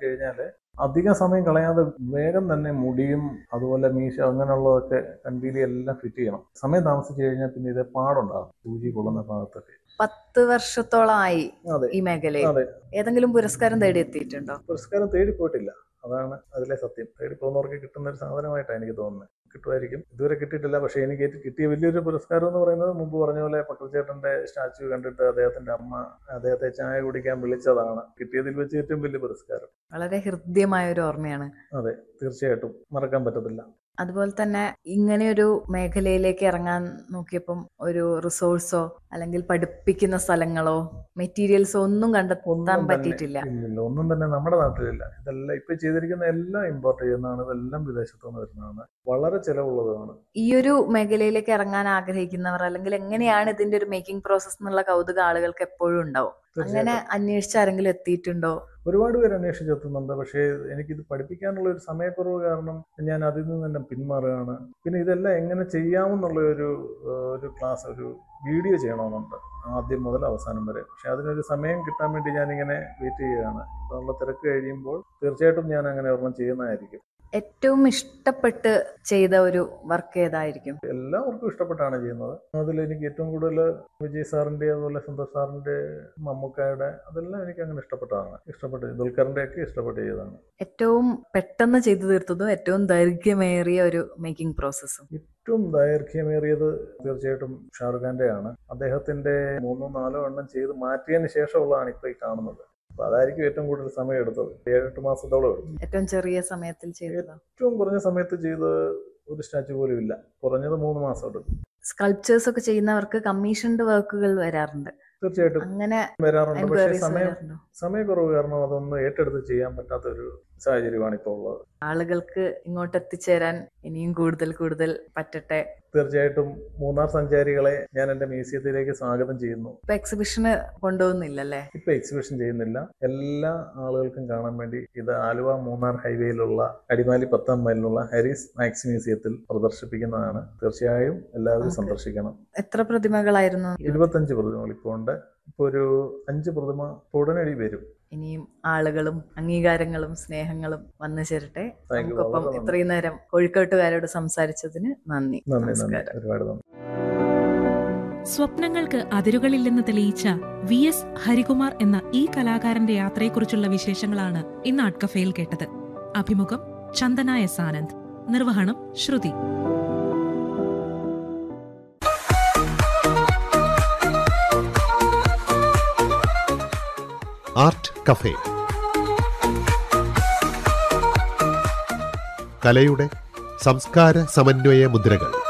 കഴിഞ്ഞാൽ അധികം സമയം കളയാതെ വേഗം തന്നെ മുടിയും അതുപോലെ മീശ അങ്ങനെയുള്ളതൊക്കെ കൺപീലി എല്ലാം ഫിറ്റ് ചെയ്യണം സമയം താമസിച്ച് കഴിഞ്ഞാൽ പിന്നെ ഇത് പാടുണ്ടാകും സൂചി കൊള്ളുന്ന ഭാഗത്തൊക്കെ പത്ത് വർഷത്തോളമായി അതെ ഈ മേഖലയിൽ അതെ ഏതെങ്കിലും പുരസ്കാരം തേടിയെത്തിയിട്ടുണ്ടോ പുരസ്കാരം തേടി പോയിട്ടില്ല അതാണ് അതിലെ സത്യം തേടി പോകുന്നവർക്ക് കിട്ടുന്ന ഒരു സാധനമായിട്ടാണ് എനിക്ക് തോന്നുന്നത് കിട്ടുമായിരിക്കും ഇതുവരെ കിട്ടിയിട്ടില്ല പക്ഷേ എനിക്ക് ഏറ്റവും കിട്ടിയ വലിയൊരു പുരസ്കാരം എന്ന് പറയുന്നത് മുമ്പ് പറഞ്ഞ പോലെ പക്രചേട്ടന്റെ സ്റ്റാച്യു കണ്ടിട്ട് അദ്ദേഹത്തിന്റെ അമ്മ അദ്ദേഹത്തെ ചായ കുടിക്കാൻ വിളിച്ചതാണ് കിട്ടിയതിൽ വെച്ച് ഏറ്റവും വലിയ പുരസ്കാരം വളരെ ഹൃദ്യമായ ഒരു ഓർമ്മയാണ് അതെ തീർച്ചയായിട്ടും മറക്കാൻ പറ്റത്തില്ല അതുപോലെ തന്നെ ഇങ്ങനെയൊരു മേഖലയിലേക്ക് ഇറങ്ങാൻ നോക്കിയപ്പം ഒരു റിസോഴ്സോ അല്ലെങ്കിൽ പഠിപ്പിക്കുന്ന സ്ഥലങ്ങളോ മെറ്റീരിയൽസോ ഒന്നും കണ്ടെത്താൻ ഒന്നും തന്നെ പറ്റിയിട്ടില്ല ഇല്ലില്ല ഒന്നും തന്നെ നമ്മുടെ നാട്ടിലില്ല ഇതെല്ലാം ഇപ്പൊ ചെയ്തിരിക്കുന്ന എല്ലാം ഇമ്പോർട്ട് ചെയ്യുന്നതാണ് ഇതെല്ലാം വിദേശത്തു നിന്ന് വരുന്നതാണ് വളരെ ചെലവുള്ളതാണ് ഈ ഒരു മേഖലയിലേക്ക് ഇറങ്ങാൻ ആഗ്രഹിക്കുന്നവർ അല്ലെങ്കിൽ എങ്ങനെയാണ് ഇതിന്റെ ഒരു മേക്കിംഗ് പ്രോസസ് എന്നുള്ള കൗതുക ആളുകൾക്ക് എപ്പോഴും ഉണ്ടാവും അങ്ങനെ തീർച്ചയായിട്ടും അന്വേഷിച്ച് ആരെങ്കിലും എത്തിയിട്ടുണ്ടോ ഒരുപാട് പേര് അന്വേഷിച്ചെത്തുന്നുണ്ട് പക്ഷേ എനിക്കിത് പഠിപ്പിക്കാനുള്ള ഒരു സമയക്കുറവ് കാരണം ഞാൻ അതിൽ നിന്ന് തന്നെ പിന്മാറുകയാണ് പിന്നെ ഇതെല്ലാം എങ്ങനെ ചെയ്യാമെന്നുള്ള ഒരു ഏഹ്, ഒരു ക്ലാസ് ഒരു വീഡിയോ ചെയ്യണമെന്നുണ്ട് ആദ്യം മുതൽ അവസാനം വരെ പക്ഷെ അതിനൊരു സമയം കിട്ടാൻ വേണ്ടി ഞാനിങ്ങനെ വെയിറ്റ് ചെയ്യുകയാണ് അതിനുള്ള തിരക്ക് കഴിയുമ്പോൾ തീർച്ചയായിട്ടും ഞാൻ അങ്ങനെ ഒരെണ്ണം ചെയ്യുന്നതായിരിക്കും ഏറ്റവും ഇഷ്ടപ്പെട്ട് ചെയ്ത ഒരു വർക്ക് ഏതായിരിക്കും എല്ലാവർക്കും ഇഷ്ടപ്പെട്ടാണ് ചെയ്യുന്നത് അതിൽ എനിക്ക് ഏറ്റവും കൂടുതൽ വിജയ് സാറിന്റെ അതുപോലെ സന്തോഷ് സാറിന്റെ മമ്മൂക്കായുടെ അതെല്ലാം എനിക്ക് അങ്ങനെ ഇഷ്ടപ്പെട്ടതാണ് ഇഷ്ടപ്പെട്ട് ദുൽഖറിന്റെ ഒക്കെ ഇഷ്ടപ്പെട്ട് ചെയ്തതാണ് ഏറ്റവും പെട്ടെന്ന് ചെയ്തു തീർത്തതും ഏറ്റവും ദൈർഘ്യമേറിയ ഒരു മേക്കിംഗ് പ്രോസസ്സും ഏറ്റവും ദൈർഘ്യമേറിയത് തീർച്ചയായിട്ടും ഷാറുഖ് ഖാന്റെ ആണ് അദ്ദേഹത്തിന്റെ മൂന്നോ നാലോ എണ്ണം ചെയ്ത് മാറ്റിയതിന് ശേഷമുള്ളതാണ് ഇപ്പൊ ഈ കാണുന്നത് അപ്പൊ അതായിരിക്കും ഏറ്റവും കൂടുതൽ സമയം എടുത്തത് ഏഴെട്ട് മാസത്തോളം എടുത്തു ഏറ്റവും ചെറിയ സമയത്തിൽ ചെയ്തതോ ഏറ്റവും കുറഞ്ഞ സമയത്ത് ചെയ്ത് ഒരു സ്റ്റാച്ചു പോലും ഇല്ല കുറഞ്ഞത് മൂന്ന് മാസം എടുക്കും സ്കൾപ്ചേഴ്സ് ഒക്കെ ചെയ്യുന്നവർക്ക് കമ്മീഷൻഡ് വർക്കുകൾ വരാറുണ്ട് തീർച്ചയായിട്ടും അങ്ങനെ വരാറുണ്ട് പക്ഷേ എൻക്വയറീസ് സമയം വരാറുണ്ടോ സമയക്കുറവ് കാരണം അതൊന്നും ഏറ്റെടുത്ത് ചെയ്യാൻ പറ്റാത്ത ഒരു സാഹചര്യമാണ് ഇപ്പോൾ ഉള്ളത് ആളുകൾക്ക് ഇങ്ങോട്ട് എത്തിച്ചേരാൻ ഇനിയും കൂടുതൽ കൂടുതൽ പറ്റട്ടെ തീർച്ചയായിട്ടും മൂന്നാർ സഞ്ചാരികളെ ഞാൻ എൻ്റെ മ്യൂസിയത്തിലേക്ക് സ്വാഗതം ചെയ്യുന്നു ഇപ്പൊ എക്സിബിഷന് കൊണ്ടുപോകുന്നില്ലല്ലേ ഇപ്പൊ എക്സിബിഷൻ ചെയ്യുന്നില്ല എല്ലാ ആളുകൾക്കും കാണാൻ വേണ്ടി ഇത് ആലുവ മൂന്നാർ ഹൈവേയിലുള്ള അടിമാലി പത്താം മൈലിലുള്ള ഹാരിസ് മാക്സ് മ്യൂസിയത്തിൽ പ്രദർശിപ്പിക്കുന്നതാണ് തീർച്ചയായും എല്ലാവരും Okay. സന്ദർശിക്കണം എത്ര പ്രതിമകളായിരുന്നു ഇരുപത്തഞ്ച് പ്രതിമകൾ ഇപ്പോൾ ഉണ്ട് ഇപ്പോൾ ഒരു അഞ്ച് പ്രതിമ ഇപ്പൊ ഉടനടി വരും ഇനിയും ആളുകളും അംഗീകാരങ്ങളും സ്നേഹങ്ങളും വന്നു ചേരട്ടെ Thank you. നമുക്കൊപ്പം വളരെ നന്ദി. ഇത്രയും നേരം കോഴിക്കോട്ടുകാരോട് സംസാരിച്ചതിന് നന്ദി നന്ദി നന്ദി നമസ്കാരം ഒരുപാട് നന്ദി സ്വപ്നങ്ങൾക്ക് അതിരുകളില്ലെന്ന് തെളിയിച്ച വി എസ് ഹരികുമാർ എന്ന ഈ കലാകാരന്റെ യാത്രയെക്കുറിച്ചുള്ള വിശേഷങ്ങളാണ് ഇന്ന് ആർട്ട് കഫേയിൽ കേട്ടത് അഭിമുഖം ചന്ദന എസ് ആനന്ദ് നിർവഹണം ശ്രുതി ആർട്ട് കഫേ കലയുടെ സംസ്കാര സമന്വയ മുദ്രകൾ